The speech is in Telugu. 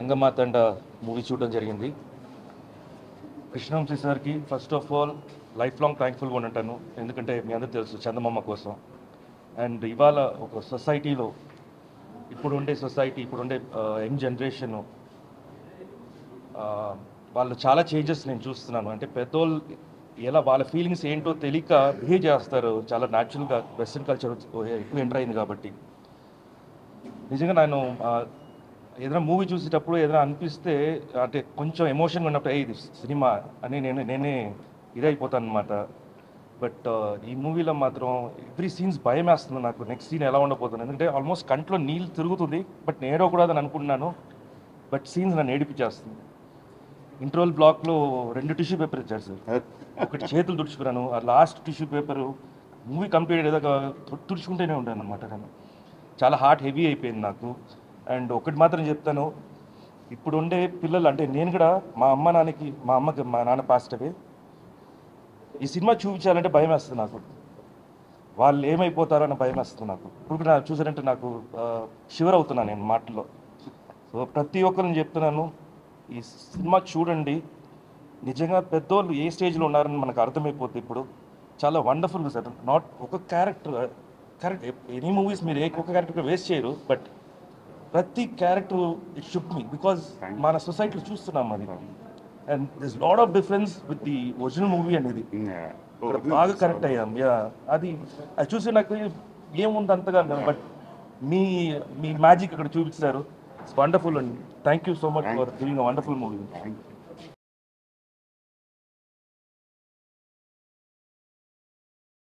రంగమాతండ మూవీ చూడడం జరిగింది కృష్ణవంశీ సార్కి first of all life long థ్యాంక్ఫుల్గా ఉంటాను ఎందుకంటే మీ అందరూ తెలుసు చందమామ కోసం అండ్ ఇవాళ ఒక సొసైటీలో ఇప్పుడు ఉండే సొసైటీ ఇప్పుడు ఉండే యంగ్ జనరేషన్ వాళ్ళు చాలా చేంజెస్ నేను చూస్తున్నాను అంటే పెద్దోళ్ళు ఎలా వాళ్ళ ఫీలింగ్స్ ఏంటో తెలియక బిహేవ్ చేస్తారు చాలా న్యాచురల్గా వెస్ట్రన్ కల్చర్ ఎక్కువ ఎంటర్ అయింది కాబట్టి నిజంగా నేను ఆ, ఏదైనా మూవీ చూసేటప్పుడు ఏదైనా అనిపిస్తే అంటే కొంచెం ఎమోషన్గా ఉన్నప్పుడు "ఏ, ఇది సినిమా అని నేను నేనే ఇదైపోతాను అనమాట బట్ ఈ మూవీలో మాత్రం ఎవ్రీ సీన్స్ భయం వేస్తుంది నాకు నెక్స్ట్ సీన్ ఎలా ఉండబోతుంది ఎందుకంటే ఆల్మోస్ట్ కంట్లో నీళ్ళు తిరుగుతుంది బట్ నేను ఏడవకూడదని అనుకుంటున్నాను బట్ సీన్స్ నన్ను ఏడిపించేస్తుంది ఇంట్రోల్ బ్లాక్లో రెండు టిష్యూ పేపర్ ఇచ్చారు సార్ ఒకటి చేతులు తుడుచుకున్నాను ఆ last tissue paper movie complete ఏదో తుడుచుకుంటూనే ఉంటాను అనమాట నేను చాలా హార్ట్ హెవీ అయిపోయింది నాకు అండ్ ఒకటి మాత్రం చెప్తాను ఇప్పుడు ఉండే పిల్లలు అంటే నేను కూడా మా అమ్మ నాన్నకి మా అమ్మకి మా నాన్న పాస్ట్ అవే ఈ సినిమా చూపించాలంటే భయం వేస్తుంది నాకు వాళ్ళు ఏమైపోతారో అని భయం వేస్తుంది నాకు ఇప్పుడు కూడా నాకు చూసారంటే నాకు షివర్ అవుతున్నాను నేను మాటల్లో సో ప్రతి ఒక్కరిని చెప్తున్నాను ఈ సినిమా చూడండి నిజంగా పెద్దోళ్ళు ఏ స్టేజ్లో ఉన్నారని మనకు అర్థమైపోతుంది ఇప్పుడు చాలా వండర్ఫుల్ సార్ నాట్ ఒక క్యారెక్టర్ క్యారెక్టర్ ఎనీ మూవీస్ మీరు ఏ ఒక్క క్యారెక్టర్ వేస్ట్ చేయరు బట్ ప్రతి character it should me because మన సొసైటీలో చూస్తున్నాం అది and this lot of difference with the original movie అనేది ఇక్కడ బాగా కరెక్ట్ అయ్యాం యా అది అది చూసి నాకు ఏముంది అంతగా బట్ మీ మీ మ్యాజిక్ ఇక్కడ చూపించారు ఇట్స్ వండర్ఫుల్ అండి thank you so much for giving a wonderful movie